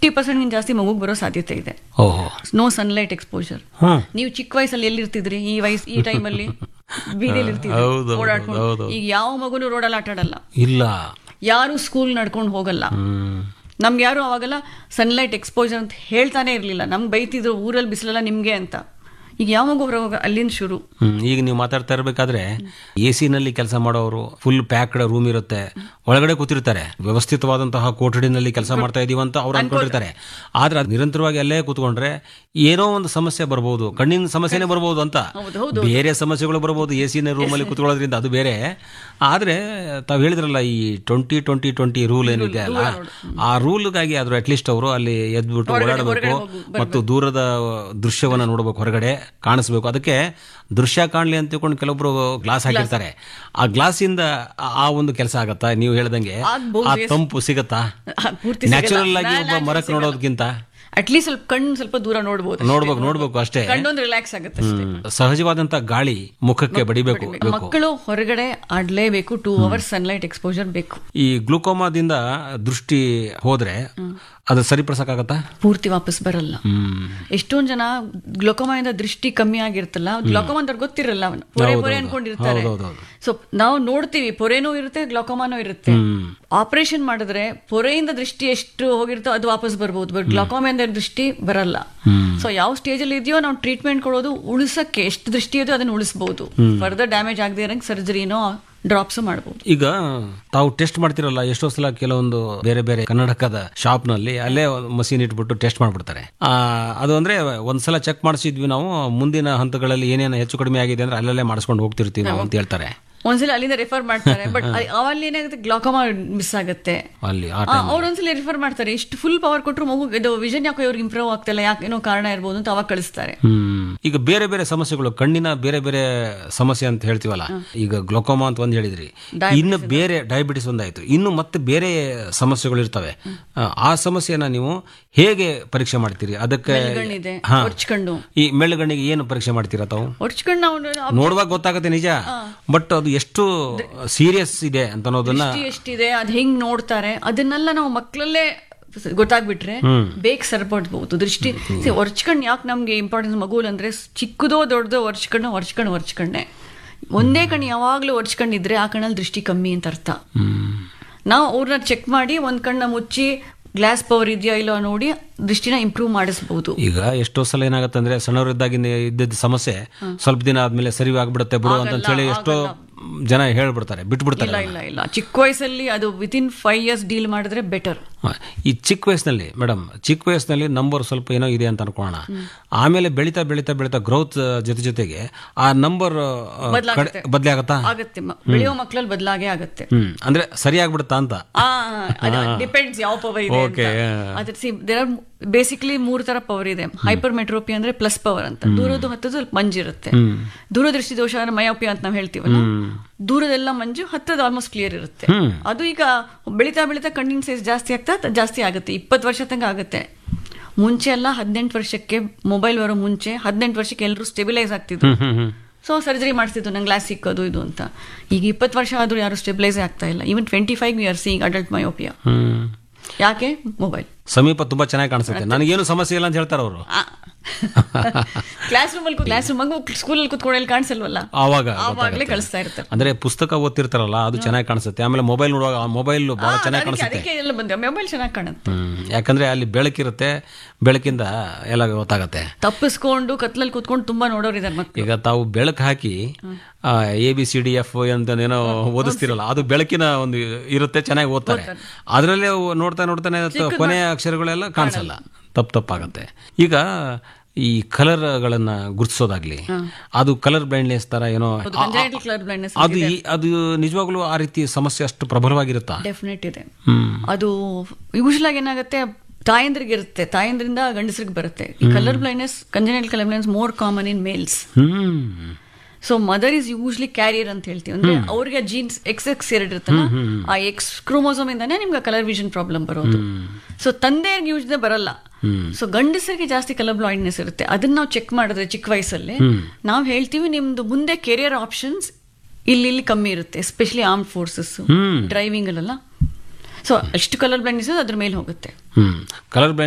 Fifty percent ಜಾಸ್ತಿ ಮಗುಗೆ ಬರೋ ಸಾಧ್ಯತೆ ಇದೆ ಓಹೋ ನೋ ಸನ್ಲೈಟ್ ಎಕ್ಸ್ಪೋಜರ್ ಹಾ ನೀವು ಚಿಕ್ಕ ವಯಸ್ಸಲ್ಲಿ ಎಲ್ಲಿರ್ತಿದ್ರಿ ಈ ವಯಸ್ ಈ ಟೈಮಲ್ಲಿ ಬೀದಿಯಲ್ಲಿ ಹೌದು, ಇರ್ತಿದ್ರಿ ಹೌದು, ಓಡಾಡ್ಕೊಂಡು ಹೌದು. ಈಗ ಯಾವ ಮಗುನು ರೋಡಲ್ಲಿ ಆಟ ಆಡಲ್ಲ ಇಲ್ಲ ಯಾರು ಸ್ಕೂಲ್ ನಡ್ಕೊಂಡು ಹೋಗಲ್ಲ ಹ್ಮ್ ನಮ್ಗೆ ಯಾರು ಅವಾಗೆಲ್ಲ ಸನ್ಲೈಟ್ ಎಕ್ಸ್ಪೋಜರ್ ಅಂತ ಹೇಳ್ತಾನೆ ಇರಲಿಲ್ಲ ನಮ್ಗೆ ಬೈತಿದ್ರು ಊರಲ್ಲಿ ಬಿಸಿಲಲ್ಲ ನಿಮ್ಗೆ ಅಂತ ಈಗ ಯಾವ ಮಗು ಹೊರಗೆ ಅಲ್ಲಿಂದ ಶುರು ಹ್ಮ್ ಈಗ ನೀವು ಮಾತಾಡ್ತಾ ಇರ್ಬೇಕಾದ್ರೆ ಎ ನಲ್ಲಿ ಕೆಲಸ ಮಾಡೋರು ಫುಲ್ ಪ್ಯಾಕ್ಡ್ ರೂಮ್ ಇರುತ್ತೆ ಒಳಗಡೆ ಕೂತಿರ್ತಾರೆ ವ್ಯವಸ್ಥಿತವಾದಂತಹ ಕೊಠಡಿನಲ್ಲಿ ಕೆಲಸ ಮಾಡ್ತಾ ಇದೀವಿ ಅಂತ ಅವ್ರು ಅನ್ಕೊಂಡಿರ್ತಾರೆ ಆದ್ರೆ ಅದ್ ನಿರಂತರವಾಗಿ ಅಲ್ಲೇ ಕೂತ್ಕೊಂಡ್ರೆ ಏನೋ ಒಂದು ಸಮಸ್ಯೆ ಬರ್ಬೋದು ಕಣ್ಣಿನ ಸಮಸ್ಯೆನೇ ಬರ್ಬೋದು ಅಂತ ಹೌದು, ಬೇರೆ ಸಮಸ್ಯೆಗಳು ಬರ್ಬೋದು ಎ ಸಿನ ರೂಮಲ್ಲಿ ಕೂತ್ಕೊಳ್ಳೋದ್ರಿಂದ ಅದು ಬೇರೆ ಆದ್ರೆ ತಾವು ಹೇಳಿದ್ರಲ್ಲ ಈ ಟ್ವೆಂಟಿ ಟ್ವೆಂಟಿ ಟ್ವೆಂಟಿ ರೂಲ್ ಏನಿದೆ ಅಲ್ಲ ಆ ರೂಲ್ಗಾಗಿ ಆದ್ರೂ ಅಟ್ಲೀಸ್ಟ್ ಅವರು ಅಲ್ಲಿ ಎದ್ಬಿಟ್ಟು ಓಡಾಡಬೇಕು ಮತ್ತು ದೂರದ ದೃಶ್ಯವನ್ನ ನೋಡಬೇಕು ಹೊರಗಡೆ ಕಾಣಿಸ್ಬೇಕು ಅದಕ್ಕೆ ದೃಶ್ಯ ಕಾಣಲಿ ಅಂತ ತಿಳ್ಕೊಂಡು ಕೆಲವೊಬ್ರು ಗ್ಲಾಸ್ ಹಾಕಿರ್ತಾರೆ ಆ ಗ್ಲಾಸಿಂದ ಆ- ಆ ಒಂದು ಕೆಲಸ ಆಗತ್ತಾ ನೀವು ಹೇಳ್ದಂಗೆ ಆಗ್ಬೋದು, ಆ ತಂಪು ಸಿಗತ್ತಾ ಪೂರ್ತಿ ಸಿಗಲ್ಲ. ನ್ಯಾಚುರಲ್ ಆಗಿ ನಾ- ಒಬ್ಬ natural ಮರಕ್ಕೆ ಸಿಗಲ್ಲ. ನೋಡೋದಕ್ಕಿಂತ ಅಟ್ಲೀಸ್ಟ್ ಸ್ವಲ್ಪ ಕಣ್ಣು ಸ್ವಲ್ಪ ದೂರ ನೋಡ್ಬೋದು ನೋಡ್ಬೇಕು ನೋಡ್ಬೇಕು ಅಷ್ಟೇ ಕಣ್ಣೊಂದು ರಿಲ್ಯಾಕ್ಸ್ ಆಗುತ್ತೆ ಅಷ್ಟೇ ಹ್ಮ್. ಸಹಜವಾದಂತ ಗಾಳಿ ಮುಖಕ್ಕೆ ಬಡಿಬೇಕು ಬೇಕು ಮಕ್ಕಳು ಹೊರಗಡೆ ಆಡ್ಲೇಬೇಕು ಟೂ ಅವರ್ಸ್ ಸನ್ಲೈಟ್ ಎಕ್ಸ್ಪೋಜರ್ ಬೇಕು ಈ ಗ್ಲುಕೋಮಾದಿಂದ ದೃಷ್ಟಿ ಹೋದ್ರೆ ಅದು ಸರಿಪಡಿಸಕ್ಕಾಗತ್ತಾ ಪೂರ್ತಿ ವಾಪಸ್ ಬರಲ್ಲ ಹ್ಮ್ ಎಷ್ಟೊಂದ್ ಜನ ಗ್ಲೋಕೋಮಾಯಿಂದ ದೃಷ್ಟಿ ಕಮ್ಮಿ ಆಗಿರುತ್ತಲ್ಲ ಗ್ಲೋಕೋಮಾ ಅಂತ ಗೊತ್ತಿರಲ್ಲ ಅವನು ಪೊರೆ ಪೊರೆ ಅನ್ಕೊಂಡಿರ್ತಾರೆ ಹೌದೌದು. ಸೊ ನಾವು ನೋಡ್ತೀವಿ ಪೊರೆನೂ ಇರುತ್ತೆ ಗ್ಲೋಕೋಮಾನೂ ಇರುತ್ತೆ ಹ್ಮ್ ಆಪರೇಷನ್ ಮಾಡಿದ್ರೆ ಪೊರೆಯಿಂದ ದೃಷ್ಟಿ ಎಷ್ಟು ಹೋಗಿರುತ್ತೋ ಅದು ವಾಪಸ್ ಬರ್ಬೋದು ಬಟ್ ಗ್ಲೋಕೋಮಿಂದ ದೃಷ್ಟಿ ಬರಲ್ಲ ಹ್ಮ್ ಸೊ ಯಾವ ಸ್ಟೇಜ್ ಅಲ್ಲಿ ಇದೆಯೋ ನಾವು ಟ್ರೀಟ್ಮೆಂಟ್ ಕೊಡೋದು ಉಳಿಸಕ್ಕೆ ಎಷ್ಟು ದೃಷ್ಟಿ ಇದೆಯೋ ಅದನ್ನ ಉಳಿಸಬಹುದು ಫರ್ದರ್ ಡ್ಯಾಮೇಜ್ ಆಗದೆ ಇರಂಗ್ ಸರ್ಜರಿನೋ ಡ್ರಾಪ್ಸ್ ಮಾಡಬಹುದು ಈಗ ತಾವು ಟೆಸ್ಟ್ ಮಾಡ್ತಿರಲ್ಲ ಎಷ್ಟೋ ಸಲ ಕೆಲವೊಂದು ಬೇರೆ ಬೇರೆ ಕನ್ನಡಕದ ಶಾಪ್ ನಲ್ಲಿ ಅಲ್ಲೇ ಮಷೀನ್ ಇಟ್ಬಿಟ್ಟು ಟೆಸ್ಟ್ ಮಾಡ್ಬಿಡ್ತಾರೆ ಆ, ಅದು ಅಂದ್ರೆ ಒಂದ್ಸಲ ಚೆಕ್ ಮಾಡಿಸಿದ್ವಿ ನಾವು ಮುಂದಿನ ಹಂತಗಳಲ್ಲಿ ಏನೇನು ಹೆಚ್ಚು ಕಡಿಮೆ ಆಗಿದೆ ಅಂದ್ರೆ ಅಲ್ಲಲ್ಲೇ ಮಾಡಿಸ್ಕೊಂಡು ಹೋಗ್ತಿರ್ತೀವಿ ನಾವು ಅಂತ ಹೇಳ್ತಾರೆ ಒಂದ್ಸಲ ಅಲ್ಲಿಂದ ರೆಫರ್ ಮಾಡ್ತಾರೆ ಬಟ್ ಅವಲ್ಲಿ ಏನಾಗುತ್ತೆ ಗ್ಲಾಕೋಮಾ ಮಿಸ್ ಆಗುತ್ತೆ ಅಲ್ಲಿ ಆ ಅವ್ರು ಒಂದ್ಸಲ ರಿಫರ್ ಮಾಡ್ತಾರೆ ಎಷ್ಟು ಫುಲ್ ಪವರ್ ಕೊಟ್ಟರು ಮಗು ಇದು ವಿಷನ್ ಯಾಕೋ ಇವ್ರಿಗೆ ಇಂಪ್ರೂವ್ ಆಗ್ತಿಲ್ಲ ಯಾಕೆ ಏನೋ ಕಾರಣ ಇರ್ಬೋದು ಅಂತ ಅವಾಗ ಕಳಿಸ್ತಾರೆ ಹ್ಮ್ ಈಗ ಬೇರೆ ಬೇರೆ ಸಮಸ್ಯೆಗಳು ಕಣ್ಣಿನ ಬೇರೆ ಬೇರೆ ಸಮಸ್ಯೆ ಅಂತ ಹೇಳ್ತೀವಲ್ಲ ಈಗ ಗ್ಲೋಕೋಮಾ ಅಂತ ಒಂದ್ ಹೇಳಿದ್ರಿ ಇನ್ನು ಬೇರೆ ಡಯಾಬಿಟಿಸ್ ಒಂದಾಯ್ತು ಇನ್ನು ಮತ್ತೆ ಬೇರೆ ಸಮಸ್ಯೆಗಳು ಇರ್ತವೆ ಆ, ಆ ಸಮಸ್ಯೆನ ನೀವು ಹೇಗೆ ಪರೀಕ್ಷೆ ಮಾಡ್ತೀರಿ ಅದಕ್ಕೆ ಕಣ್ಣಿದೆ ಹಾ. ಹೊರ್ಚ್ಕೊಂಡು ಈ ಮೆಳ್ಳುಗಣ್ಣಿಗೆ ಏನು ಪರೀಕ್ಷೆ ಮಾಡ್ತೀರಾ ತಾವು ಹೊರ್ಚ್ಕೊಂಡು ನಾವು ನೋಡುವಾಗ ಗೊತ್ತಾಗುತ್ತೆ ನಿಜ ಬಟ್ ಅದು ಎಷ್ಟು ಸೀರಿಯಸ್ ಇದೆ ಅಂತ ಅನ್ನೋದನ್ನ ದೃಷ್ಟಿ ಎಷ್ಟಿದೆ ಅದ್ ಹೆಂಗ್ ನೋಡ್ತಾರೆ ಅದನ್ನೆಲ್ಲ ನಾವು ಮಕ್ಕಳಲ್ಲೇ ಗೊತ್ತಾಗ್ಬಿಟ್ರೆ ಬೇಗ ಸರಿಪಡ್ಬಹುದು ದೃಷ್ಟಿ ಒರ್ಚ್ಕಂಡ್ ಯಾಕೆ ನಮ್ಗೆ ಇಂಪಾರ್ಟೆನ್ಸ್ ಮಗುಲ್ ಅಂದ್ರೆ ಚಿಕ್ಕದೋ ದೊಡ್ಡದೋ ಒರ್ಚ್ಕೊಂಡು ಒರ್ಚ್ಕೊಂಡು ಒರ್ಚ್ಕೊಂಡೆ ಒಂದೇ ಕಣ್ಣು ಯಾವಾಗ್ಲೂ ಒರ್ಚ್ಕೊಂಡಿದ್ರೆ ಆ ಕಣ್ಣಲ್ಲಿ ದೃಷ್ಟಿ ಕಮ್ಮಿ ಅಂತ ಅರ್ಥ ಹ್ಮ್. ನಾವು ಅವ್ರನ್ನ ಚೆಕ್ ಮಾಡಿ ಒಂದ್ ಕಣ್ಣ ಮುಚ್ಚಿ ಗ್ಲಾಸ್ ಪವರ್ ಇದೆಯಾ ಇಲ್ಲೋ ನೋಡಿ ದೃಷ್ಟಿನ ಇಂಪ್ರೂವ್ ಮಾಡಿಸಬಹುದು ಈಗ ಎಷ್ಟೋ ಸಲ ಏನಾಗುತ್ತೆ ಅಂದ್ರೆ ಸಣ್ಣವರಿದ್ದಾಗಿನ ಇದ್ದಿದ್ದ ಸಮಸ್ಯೆ ಸ್ವಲ್ಪ ದಿನ ಆದ್ಮೇಲೆ ಸರಿ ಆಗ್ಬಿಡುತ್ತೆ ಬಿಡು ಅಂತ ಹೇಳಿ ಎಷ್ಟೋ ಜನ ಹೇಳ್ಬಿಡ್ತಾರೆ ಬಿಟ್ಬಿಡ್ತಾರೆ ಇಲ್ಲ ಇಲ್ಲ ಇಲ್ಲ ಚಿಕ್ಕ ವಯಸ್ಸಲ್ಲಿ ಅದು ವಿತಿನ್ ಫೈವ್ ಇಯರ್ಸ್ ಡೀಲ್ ಮಾಡಿದ್ರೆ ಬೆಟರ್ ಹ, ಈ ಚಿಕ್ಕ ವಯಸ್ಸಿನಲ್ಲಿ ಮೇಡಮ್ ಚಿಕ್ಕ ವಯಸ್ಸಿನಲ್ಲಿ ನಂಬರ್ ಸ್ವಲ್ಪ ಏನೋ ಇದೆ ಅಂತ ಅನ್ಕೊಳ್ಳೋಣ ಆಮೇಲೆ ಬೆಳೀತಾ ಬೆಳೀತಾ ಬೆಳೀತಾ ಗ್ರೋತ್ ಜೊತೆ ಜೊತೆಗೆ ಆ ನಂಬರ್ ಬದಲೇ ಆಗತ್ತಾ ಆಗತ್ತೆ ಮ- ಬೆಳೆಯೋ ಮಕ್ಕಳಲ್ಲಿ ಬದಲಾಗೆ ಆಗತ್ತೆ ಹ್ಮ್ ಅಂದ್ರೆ ಸರಿ ಆಗ್ಬಿಡುತ್ತಾ ಅಂತ ಡಿಪೆಂಡ್ಸ್ ಯಾವ ಪವರ್ ಇದೆ ಅಂತ. Okay, ಅದ್ರ ಸಿ ದೇರ್ ಆರ್ ಬೇಸಿಕ್ಲಿ ಮೂರ್ ತರ ಪವರ್ ಇದೆ ಹೈಪರ್ ಮೆಟ್ರೋಪಿ ಅಂದ್ರೆ ಪ್ಲಸ್ ಪವರ್ ಅಂತ ದೂರದ್ದು ಹತ್ತದು ಸ್ವಲ್ಪ ಮಂಜಿರುತ್ತೆ ದೂರದೃಷ್ಟಿ ದೋಷ ಅಂದ್ರೆ ಮಯೋಪಿ ಅಂತ ನಾವು ಹೇಳ್ತೀವಲ್ಲ ದೂರದೆಲ್ಲ ಮಂಜು ಹತ್ತದ ಆಲ್ಮೋಸ್ಟ್ ಕ್ಲಿಯರ್ ಇರುತ್ತೆ ಅದು ಈಗ ಬೆಳಿತಾ ಬೆಳಿತಾ ಕಣ್ಣಿನ ಸೈಜ್ ಜಾಸ್ತಿ ಆಗ್ತಾ ತ- ಜಾಸ್ತಿ ಆಗುತ್ತೆ ಇಪ್ಪತ್ತು ವರ್ಷ ತನಕ ಆಗುತ್ತೆ ಮುಂಚೆ ಎಲ್ಲ ಹದಿನೆಂಟು ವರ್ಷಕ್ಕೆ ಮೊಬೈಲ್ ಬರೋ ಮುಂಚೆ ಹದಿನೆಂಟು ವರ್ಷಕ್ಕೆ ಎಲ್ಲರೂ ಸ್ಟೆಬಿಲೈಸ್ ಆಗ್ತಿದ್ರು ಹ್ಮ್ ಹ್ಮ್ ಸೊ ಸರ್ಜರಿ ಮಾಡಿಸ್ತಿದ್ದು ನಂಗೆ ಗ್ಲಾಸ್ ಸಿಕ್ಕೋದು ಇದು ಅಂತ ಈಗ ಇಪ್ಪತ್ತು ವರ್ಷ ಆದ್ರೂ ಯಾರು ಸ್ಟೆಬಿಲೈಸ್ ಆಗ್ತಾ ಇಲ್ಲ ಈವನ್ ಟ್ವೆಂಟಿ ಫೈವ್ ಇಯರ್ಸ್ ಈಗ ಅಡಲ್ಟ್ ಮಯೋಪಿಯಾ ಹ್ಮ್ ಯಾಕೆ ಮೊಬೈಲ್ ಸಮೀಪ ತುಂಬಾ ಚೆನ್ನಾಗಿ ಕಾಣಿಸುತ್ತೆ ನನಗೇನು ಸಮಸ್ಯೆ ಇಲ್ಲ ಅಂತ ಹೇಳ್ತಾರೆ ಅವರು ಕ್ಲಾಸ್ ರೂಮ್ ಅಲ್ಲಿ ಕ್ಲಾಸ್ ರೂಮ್ ಸ್ಕೂಲಲ್ಲಿ ಕುತ್ಕೊಳ್ಳಿ ಕಾಣಿಸಲ್ವಲ್ಲ ಆವಾಗ ಆವಾಗಲೇ ಕಳಿಸ್ತಾ ಇರ್ತಾರೆ ಅಂದ್ರೆ ಪುಸ್ತಕ ಓದ್ತಿರ್ತಾರಲ್ಲ ಅದು ಚೆನ್ನಾಗಿ ಕಾಣಿಸುತ್ತೆ ಆಮೇಲೆ ಮೊಬೈಲ್ ನೋಡುವಾಗ ಮೊಬೈಲ್ ಬಹಳ ಚೆನ್ನಾಗಿ ಅದಕ್ಕೆ ಕಾಣಿಸುತ್ತೆ ಅದಕ್ಕೆ ಎಲ್ಲ ಬಂದೆ ಮೊಬೈಲ್ ಚೆನ್ನಾಗಿ ಕಾಣುತ್ತೆ ಹ್ಮ್ ಯಾಕಂದ್ರೆ ಅಲ್ಲಿ ಬೆಳಕಿರುತ್ತೆ ಬೆಳಕಿಂದ ಎಲ್ಲ ಗೊತ್ತಾಗತ್ತೆ ತಪ್ಪಿಸ್ಕೊಂಡು ಕತ್ಲಲ್ಲಿ ಕುತ್ಕೊಂಡು ತುಂಬಾ ನೋಡೋರಿದ್ದಾರೆ ಮಕ್ಕಳು ಈಗ ತಾವು ಬೆಳಕು ಹಾಕಿ A B C D F ಅಂತ ಏನೋ ಓದಿಸ್ತಿರಲ್ಲ ಅದು ಬೆಳಕಿನ ಒಂದು ಇರುತ್ತೆ ಚೆನ್ನಾಗಿ ಓದ್ತಾರೆ ಅದರಲ್ಲೇ ನೋಡ್ತಾ ನೋಡ್ತಾನೆ ಕೊನೆಯ ಅಕ್ಷರಗಳೆಲ್ಲ ಕಾಣಿಸಲ್ಲ ತಪ್ಪು ತಪ್ಪಾಗತ್ತೆ ಈಗ ಈ ಕಲರ್ಗಳನ್ನ ಗುರುತಿಸೋದಾಗ್ಲಿ ಅದು ಕಲರ್ ಬ್ಲೈಂಡ್ನೆಸ್ ತರ ಏನೋ ಆ- ಕಂಜೈಟಲ್ ಕಲರ್ ಬ್ಲೈಂಡ್ನೆಸ್ ಅದು ಈ- ಅದು ನಿಜವಾಗ್ಲೂ ಆ ರೀತಿ ಸಮಸ್ಯೆ ಅಷ್ಟು ಪ್ರಬಲವಾಗಿರುತ್ತಾ ಡೆಫಿನೆಟ್ ಇದೆ ಹ್ಮ್ ಅದು ಯೂಶಲ್ ಆಗಿ ಏನಾಗುತ್ತೆ ತಾಯಂದ್ರಿಗೆ ಇರುತ್ತೆ ತಾಯಂದ್ರಿಂದ ಗಂಡಸರಿಗೆ ಬರುತ್ತೆ ಈ colour blindness congenital colour blindness more common in males hmm so mother is usually carrier ಅಂತ ಹೇಳ್ತೀವಿ ಅಂದ್ರೆ ಅವ್ರಿಗೆ ಜೀನ್ಸ್ ಎಕ್ಸ್ ಎಕ್ಸ್ ಎರಡು ಇರುತ್ತಲ್ಲ ಆ ಎಕ್ಸ್ ಕ್ರೋಮೋಸೋಮ್ ಇಂದಾನೆ ನಿಮ್ಗೆ ಕಲರ್ ವಿಷನ್ ಪ್ರಾಬ್ಲಮ್ ಬರೋದು ಸೊ ತಂದೆಯವ್ರಿಗೆ ಯೂಸ್ ಬರಲ್ಲ ಸೊ ಗಂಡಸರಿಗೆ ಜಾಸ್ತಿ ಕಲರ್ ಬ್ಲೈಂಡ್ನೆಸ್ ಇರುತ್ತೆ ಅದನ್ನ ನಾವು ಚೆಕ್ ಮಾಡಿದ್ರೆ ಚಿಕ್ಕ ವಯಸ್ಸಲ್ಲಿ ನಾವು ಹೇಳ್ತೀವಿ ನಿಮ್ದು ಮುಂದೆ ಕೆರಿಯರ್ ಆಪ್ಷನ್ಸ್ ಇಲ್ಲಿ ಇಲ್ಲಿ ಕಮ್ಮಿ ಇರುತ್ತೆ ಎಸ್ಪೆಷಲಿ ಆರ್ಮ್ ಫೋರ್ಸಸ್ ಡ್ರೈವಿಂಗ್ ಅಲ್ಲ ಸೊ ಅಷ್ಟು ಕಲರ್ ಬ್ಲೈಂಡ್ನೆಸ್ ಅದ್ರ ಮೇಲೆ ಹೋಗುತ್ತೆ ಹ್ಮ್ ಕಲರ್